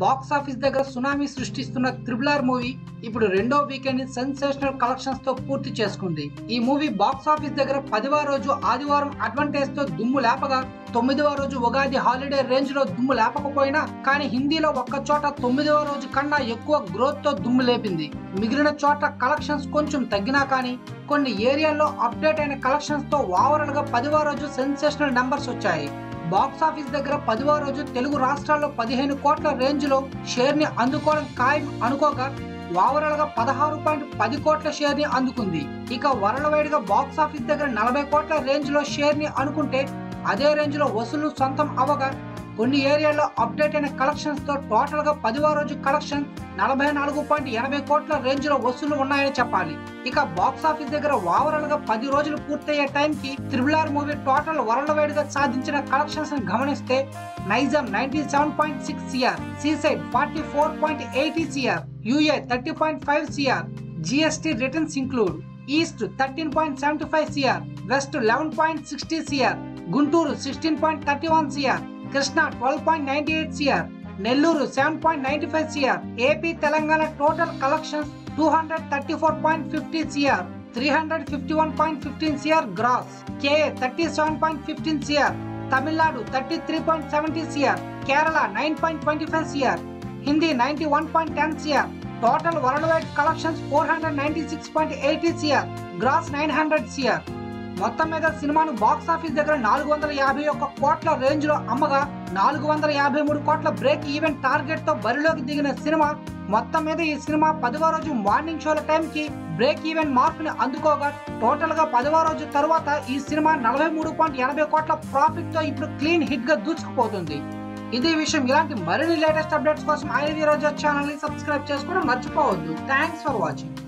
box office దగ్గర tsunami సృష్టిస్తున్న triple R movie ఇప్పుడు రెండో వీకెండ్ సెన్సేషనల్ కలెక్షన్స్ తో పూర్తి చేసుకుంది ఈ మూవీ బాక్స్ ఆఫీస్ దగ్గర పదివ రోజు ఆదివారం అడ్వాంటేజ్ తో దుమ్ము లేపగా తొమ్మిదవ రోజు ఉగాది హాలిడే రేంజ్ లో దుమ్ము లేపకపోయినా కానీ హిందీలో ఒక్క చోట తొమ్మిదవ రోజు కన్నా ఎక్కువ గ్రోత్ తో దుమ్ము లేపింది మిగిలిన చోట కలెక్షన్స్ కొంచెం తగ్గినా కానీ కొన్ని ఏరియాల్లో అప్డేట్ అయిన కలెక్షన్స్ తో ఓవరాల్ గా పదివ రోజు సెన్సేషనల్ నెంబర్స్ వచ్చాయి బాక్స్ ఆఫీస్ దగ్గర పదివ రోజు తెలుగు రాష్ట్రాల్లో పదిహేను కోట్ల రేంజ్ లో షేర్ ని అందుకోవడం ఖాయం అనుకోగా ఓవరాల్ గా పదహారు పాయింట్ పది కోట్ల షేర్ ని అందుకుంది ఇక వరల్డ్ వైడ్ గా బాక్స్ ఆఫీస్ దగ్గర నలభై కోట్ల రేంజ్ లో షేర్ ని అనుకుంటే అదే రేంజ్ లో వసూలు సొంతం అవగా కొన్ని ఏరియాల్లో అప్డేట్ అయిన కలెక్షన్స్ తో టోటల్ గా పదివ రోజు కలెక్షన్ నలభై నాలుగు పాయింట్ ఎనభై కోట్ల రేంజ్ లో వసూలు ఉన్నాయని చెప్పాలి ఇక బాక్స్ ఆఫీస్ దగ్గర ఓవరాల్ గా పది రోజులు పూర్తయ్యే టైం కి triple R movie total world wide గా సాధించిన కలెక్షన్స్ ని గమనిస్తే Nizam ninety seven point six CR ceded forty four point eighty CR UA thirty point five CR GST returns include east thirteen point seventy five CR west eleven point sixty CR Guntur sixteen point thirty one CR Krishna twelve point ninety eight CR Nellore seven point ninety five CR AP Telangana total collections two hundred thirty four point fifty CR three hundred fifty one point fifteen CR gross KA thirty seven point fifteen CR Tamil Nadu thirty three point seventy CR Kerala nine point twenty five CR Hindi ninety one point ten CR total world wide collections four hundred ninety six point eighty CR gross nine hundred CR మొత్తం మీద సినిమాను box office దగ్గర నాలుగు వందల యాభై ఒక్క కోట్ల range లో అమ్మగా నాలుగు వందల యాభై మూడు కోట్ల బ్రేక్ ఈవెంట్ టార్గెట్ తో బరిలోకి దిగిన సినిమా మొత్తం మీద ఈ సినిమా పదవ రోజు మార్నింగ్ షోల టైం కి బ్రేక్ ఈవెంట్ మార్క్ ని అందుకోగా టోటల్ గా పదవ రోజు తరువాత ఈ సినిమా నలభై మూడు పాయింట్ ఎనభై కోట్ల ప్రాఫిట్ తో ఇప్పుడు క్లీన్ హిట్ గా దూసుకుపోతుంది ఇదే విషయం ఇలాంటి మరిన్ని లేటెస్ట్ అప్డేట్స్ కోసం ఐ రోజు ఛానల్ ని సబ్స్క్రైబ్ చేసుకోవడం మర్చిపోవద్దు థ్యాంక్స్ ఫర్ వాచింగ్